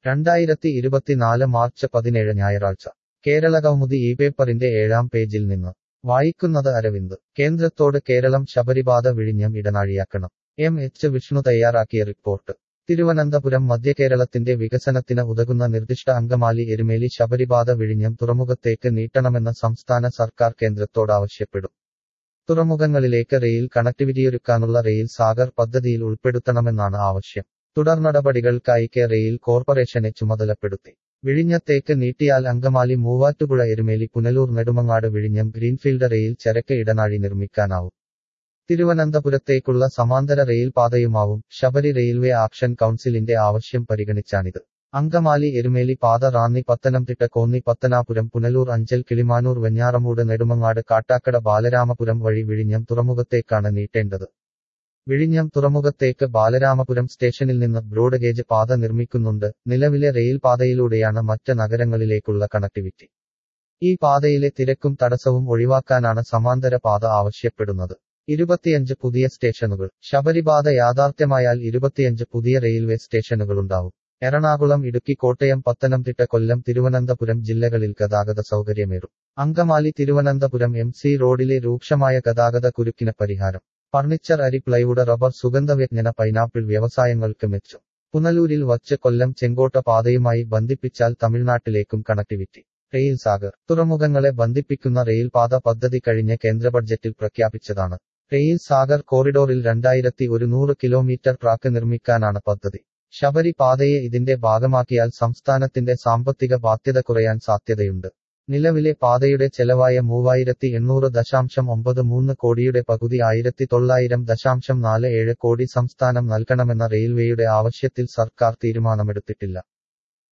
രണ്ടായിരത്തി ഇരുപത്തിനാല് മാർച്ച് പതിനേഴ് ഞായറാഴ്ച കേരളകൗമുദി ഈ പേപ്പറിന്റെ ഏഴാം പേജിൽ നിന്ന് വായിക്കുന്നത് അരവിന്ദ് കേന്ദ്രത്തോട് കേരളം ശബരിപാത വിഴിഞ്ഞം ഇടനാഴിയാക്കണം എം എച്ച് വിഷ്ണു തയ്യാറാക്കിയ റിപ്പോർട്ട് തിരുവനന്തപുരം മധ്യകേരളത്തിന്റെ വികസനത്തിന് ഉതകുന്ന നിർദ്ദിഷ്ട അങ്കമാലി എരുമേലി ശബരിപാത വിഴിഞ്ഞം തുറമുഖത്തേക്ക് നീട്ടണമെന്ന് സംസ്ഥാന സർക്കാർ കേന്ദ്രത്തോട് ആവശ്യപ്പെടും തുറമുഖങ്ങളിലേക്ക് റെയിൽ കണക്ടിവിറ്റിയൊരുക്കാനുള്ള റെയിൽ സാഗർ പദ്ധതിയിൽ ഉൾപ്പെടുത്തണമെന്നാണ് ആവശ്യം തുടർ നടപടികൾക്കായി കെ റെയിൽ കോർപ്പറേഷനെ ചുമതലപ്പെടുത്തി വിഴിഞ്ഞത്തേക്ക് നീട്ടിയാൽ അങ്കമാലി മൂവാറ്റുപുഴ എരുമേലി പുനലൂർ നെടുമങ്ങാട് വിഴിഞ്ഞം ഗ്രീൻഫീൽഡ് റെയിൽ ചരക്ക് ഇടനാഴി നിർമ്മിക്കാനാവും തിരുവനന്തപുരത്തേക്കുള്ള സമാന്തര റെയിൽ പാതയുമാവും ശബരി റെയിൽവേ ആക്ഷൻ കൗൺസിലിന്റെ ആവശ്യം പരിഗണിച്ചാണിത് അങ്കമാലി എരുമേലി പാത റാന്നി പത്തനംതിട്ട കോന്നി പത്തനാപുരം പുനലൂർ അഞ്ചൽ കിളിമാനൂർ വെഞ്ഞാറമൂട് നെടുമങ്ങാട് കാട്ടാക്കട ബാലരാമപുരം വഴി വിഴിഞ്ഞം തുറമുഖത്തേക്കാണ് നീട്ടേണ്ടത് വിഴിഞ്ഞം തുറമുഖത്തേക്ക് ബാലരാമപുരം സ്റ്റേഷനിൽ നിന്ന് ബ്രോഡ് ഗേജ് പാത നിർമ്മിക്കുന്നുണ്ട് നിലവിലെ റെയിൽ പാതയിലൂടെയാണ് മറ്റ് നഗരങ്ങളിലേക്കുള്ള കണക്ടിവിറ്റി ഈ പാതയിലെ തിരക്കും തടസ്സവും ഒഴിവാക്കാനാണ് സമാന്തര പാത ആവശ്യപ്പെടുന്നത് ഇരുപത്തിയഞ്ച് പുതിയ സ്റ്റേഷനുകൾ ശബരിപാത യാഥാർത്ഥ്യമായാൽ ഇരുപത്തിയഞ്ച് പുതിയ റെയിൽവേ സ്റ്റേഷനുകളുണ്ടാവും എറണാകുളം ഇടുക്കി കോട്ടയം പത്തനംതിട്ട കൊല്ലം തിരുവനന്തപുരം ജില്ലകളിൽ ഗതാഗത സൗകര്യമേറും അങ്കമാലി തിരുവനന്തപുരം എം സി റോഡിലെ രൂക്ഷമായ ഗതാഗത കുരുക്കിന് പരിഹാരം ഫർണിച്ചർ അരി പ്ലൈവുഡ് റബ്ബർ സുഗന്ധവ്യഞ്ജന പൈനാപ്പിൾ വ്യവസായങ്ങൾക്ക് മെച്ചം പുനലൂരിൽ വച്ച് കൊല്ലം ചെങ്കോട്ട പാതയുമായി ബന്ധിപ്പിച്ചാൽ തമിഴ്നാട്ടിലേക്കും കണക്ടിവിറ്റി റെയിൽ സാഗർ തുറമുഖങ്ങളെ ബന്ധിപ്പിക്കുന്ന റെയിൽ പാത പദ്ധതി കഴിഞ്ഞ കേന്ദ്ര ബഡ്ജറ്റിൽ പ്രഖ്യാപിച്ചതാണ് റെയിൽ സാഗർ കോറിഡോറിൽ രണ്ടായിരത്തി ഒരുന്നൂറ് കിലോമീറ്റർ ട്രാക്ക് നിർമ്മിക്കാനാണ് പദ്ധതി ശബരി പാതയെ ഇതിന്റെ ഭാഗമാക്കിയാൽ സംസ്ഥാനത്തിന്റെ സാമ്പത്തിക ബാധ്യത കുറയാൻ സാധ്യതയുണ്ട് നിലവിലെ പാതയുടെ ചെലവായ മൂവായിരത്തി എണ്ണൂറ് ദശാംശം ഒമ്പത് മൂന്ന് കോടിയുടെ പകുതി ആയിരത്തി തൊള്ളായിരം ദശാംശം നാല് ഏഴ് കോടി സംസ്ഥാനം നൽകണമെന്ന റെയിൽവേയുടെ ആവശ്യത്തിൽ സർക്കാർ തീരുമാനമെടുത്തിട്ടില്ല